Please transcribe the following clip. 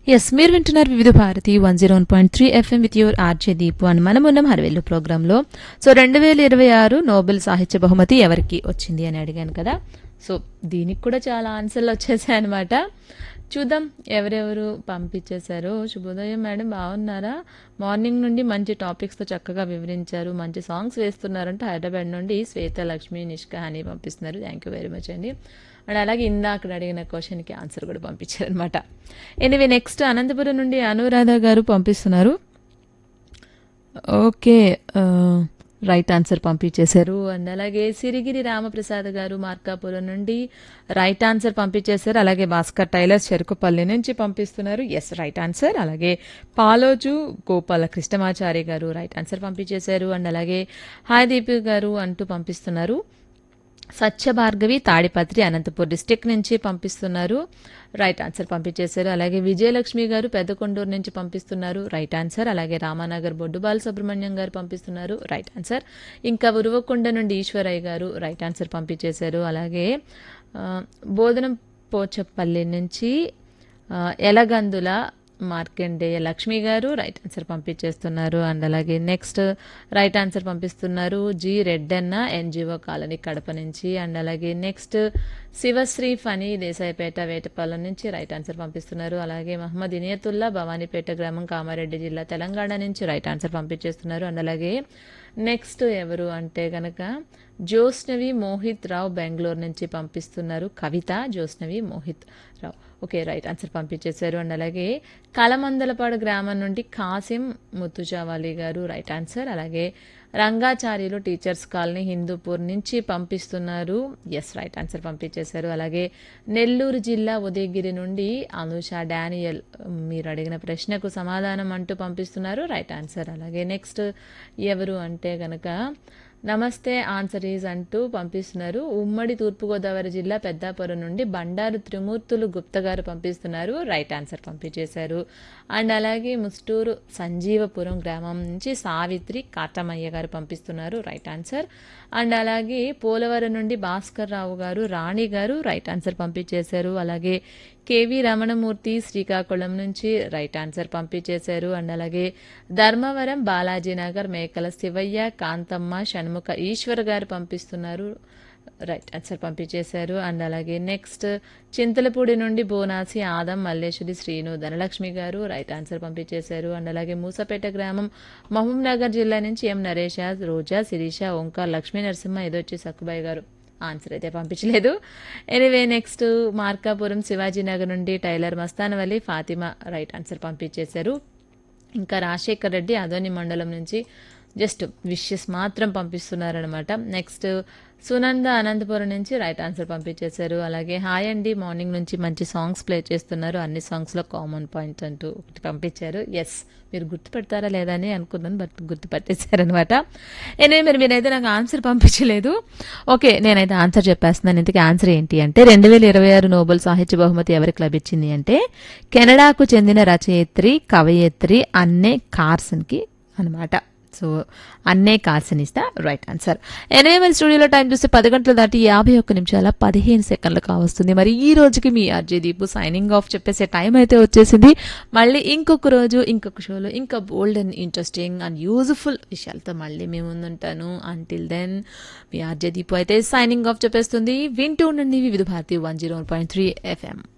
yes మీరు వింటున్నారు Vividh Bharati one zero one point three FM with your RJ Deepu అని మనం ఉన్నాం హరవేలు ప్రోగ్రాంలో సో రెండు వేల ఇరవై ఆరు నోబెల్ సాహిత్య బహుమతి ఎవరికి వచ్చింది అని అడిగాను కదా సో దీనికి కూడా చాలా ఆన్సర్లు వచ్చేసాయి అనమాట చూద్దాం ఎవరెవరు పంపించేశారు శుభోదయం మేడం బాగున్నారా మార్నింగ్ నుండి మంచి టాపిక్స్తో చక్కగా వివరించారు మంచి సాంగ్స్ వేస్తున్నారంటే హైదరాబాద్ నుండి శ్వేత లక్ష్మి నిష్కా అని పంపిస్తున్నారు థ్యాంక్ యూ వెరీ మచ్ అండి అండ్ అలాగే ఇందాక అడిగిన క్వశ్చన్కి ఆన్సర్ కూడా పంపించారనమాట ఎనివే నెక్స్ట్ అనంతపురం నుండి అనురాధ గారు పంపిస్తున్నారు ఓకే రైట్ ఆన్సర్ పంపించేశారు అండ్ అలాగే సిరిగిరి రామప్రసాద్ గారు మార్కాపురం నుండి రైట్ ఆన్సర్ పంపించేశారు అలాగే భాస్కర్ టైలర్ చెరుకుపల్లి నుంచి పంపిస్తున్నారు ఎస్ రైట్ ఆన్సర్ అలాగే పాలోజు గోపాల కృష్ణమాచారి గారు రైట్ ఆన్సర్ పంపించేశారు అండ్ అలాగే హాయ్ దీపు గారు అంటూ పంపిస్తున్నారు సత్య భార్గవి తాడిపత్రి అనంతపూర్ డిస్టిక్ నుంచి పంపిస్తున్నారు రైట్ ఆన్సర్ పంపించేశారు అలాగే విజయలక్ష్మి గారు పెద్దకొండూరు నుంచి పంపిస్తున్నారు రైట్ ఆన్సర్ అలాగే రామానగర్ బొడ్డుబాల సుబ్రహ్మణ్యం గారు పంపిస్తున్నారు రైట్ ఆన్సర్ ఇంకా ఉరువకొండ నుండి ఈశ్వరయ్య గారు రైట్ ఆన్సర్ పంపించేశారు అలాగే ఆ, బోధనం పోచపల్లి నుంచి ఆ, ఎలగందుల మార్కండేయ లక్ష్మి గారు రైట్ ఆన్సర్ పంపించేస్తున్నారు అండ్ అలాగే నెక్స్ట్ రైట్ ఆన్సర్ పంపిస్తున్నారు G Reddanna NGO colony Kadapa నుంచి అండ్ అలాగే నెక్స్ట్ శివశ్రీ ఫనీ దేశాయిపేట వేటపాలెం నుంచి రైట్ ఆన్సర్ పంపిస్తున్నారు అలాగే మహమ్మద్ ఇనియతుల్లా భవానీపేట గ్రామం కామారెడ్డి జిల్లా తెలంగాణ నుంచి రైట్ ఆన్సర్ పంపించేస్తున్నారు అండ్ అలాగే నెక్స్ట్ ఎవరు అంటే గనక జ్యోత్స్నవి మోహిత్ రావు బెంగళూరు నుంచి పంపిస్తున్నారు Kavitha Jyotsnavi Mohit Rao okay right answer పంపించేశారు అండ్ అలాగే కలమందలపాడు గ్రామం నుండి కాసిం ముత్తుజావాలి గారు రైట్ ఆన్సర్ అలాగే రంగాచార్యులు టీచర్స్ కాలనీ హిందూపూర్ నుంచి పంపిస్తున్నారు ఎస్ రైట్ ఆన్సర్ పంపించేశారు అలాగే నెల్లూరు జిల్లా ఉదయగిరి నుండి అనుష డానియల్ మీరు అడిగిన ప్రశ్నకు సమాధానం అంటూ పంపిస్తున్నారు రైట్ ఆన్సర్ అలాగే నెక్స్ట్ ఎవరు అంటే గనక నమస్తే ఆన్సర్ ఈజ్ అంటూ పంపిస్తున్నారు ఉమ్మడి తూర్పుగోదావరి జిల్లా పెద్దాపురం నుండి బండారు త్రిమూర్తులు గుప్త గారు పంపిస్తున్నారు రైట్ ఆన్సర్ పంపించేశారు అండ్ అలాగే ముస్టూరు సంజీవపురం గ్రామం నుంచి సావిత్రి కాటమయ్య గారు పంపిస్తున్నారు రైట్ ఆన్సర్ అండ్ అలాగే పోలవరం నుండి భాస్కర్ రావు గారు రాణి గారు రైట్ ఆన్సర్ పంపించేశారు అలాగే కేవి రమణమూర్తి శ్రీకాకుళం నుంచి రైట్ ఆన్సర్ పంపించేశారు అండ్ అలాగే ధర్మవరం బాలాజీనగర్ మేకల శివయ్య కాంతమ్మ షణ్ముఖ ఈశ్వర్ గారు పంపిస్తున్నారు రైట్ ఆన్సర్ పంపించేశారు అండ్ అలాగే నెక్స్ట్ చింతలపూడి నుండి బోనాసి ఆదం మల్లేశ్వరి శ్రీను ధనలక్ష్మి గారు రైట్ ఆన్సర్ పంపించేశారు అండ్ అలాగే మూసపేట గ్రామం మహబూబ్ నగర్ జిల్లా నుంచి ఎం నరేష రోజా శిరీష ఓంకార్ లక్ష్మీ నరసింహ ఇదొచ్చి సక్కుబాయి గారు ఆన్సర్ అయితే పంపించలేదు ఎనివే నెక్స్ట్ మార్కాపురం శివాజీనగర్ నుండి tailor Mastanavalli Fatima right answer పంపించేశారు ఇంకా రాజశేఖర్ రెడ్డి అదోని మండలం నుంచి జస్ట్ విషెస్ మాత్రం పంపిస్తున్నారనమాట నెక్స్ట్ సునంద అనంతపురం నుంచి రైట్ ఆన్సర్ పంపించేశారు అలాగే హాయ్ అండి మార్నింగ్ నుంచి మంచి సాంగ్స్ ప్లే చేస్తున్నారు అన్ని సాంగ్స్లో కామన్ పాయింట్ అంటూ ఒకటి పంపించారు ఎస్ మీరు గుర్తుపెడతారా లేదా అని అనుకున్నాను బట్ గుర్తుపట్టేశారనమాట ఎనివే మరి మీరైతే నాకు ఆన్సర్ పంపించలేదు ఓకే నేనైతే ఆన్సర్ చెప్పేస్తున్నాను ఇంతకీ ఆన్సర్ ఏంటి అంటే రెండు వేల ఇరవై ఆరు నోబెల్ సాహిత్య బహుమతి ఎవరికి లభించింది అంటే కెనడాకు చెందిన రచయిత్రి కవయిత్రి అన్నే కార్సన్కి అనమాట సో అన్నే కార్సన్ ఇస్తా రైట్ ఆన్సర్ ఎనివే మరి స్టూడియోలో టైం చూస్తే పది గంటలు దాటి యాభై ఒక్క నిమిషాల పదిహేను సెకండ్లు కావస్తుంది మరి ఈ రోజుకి మీ ఆర్జే దీపు సైనింగ్ ఆఫ్ చెప్పేసే టైం అయితే వచ్చేసింది మళ్ళీ ఇంకొక రోజు ఇంకొక షోలో ఇంకా bold and interesting and useful విషయాలతో మళ్ళీ మేము ముందుంటాను అంటిల్ దెన్ మీ ఆర్జే దీపు అయితే సైనింగ్ ఆఫ్ చెప్పేస్తుంది వింటూ ఉండండి Vividh Bharati one zero point three FM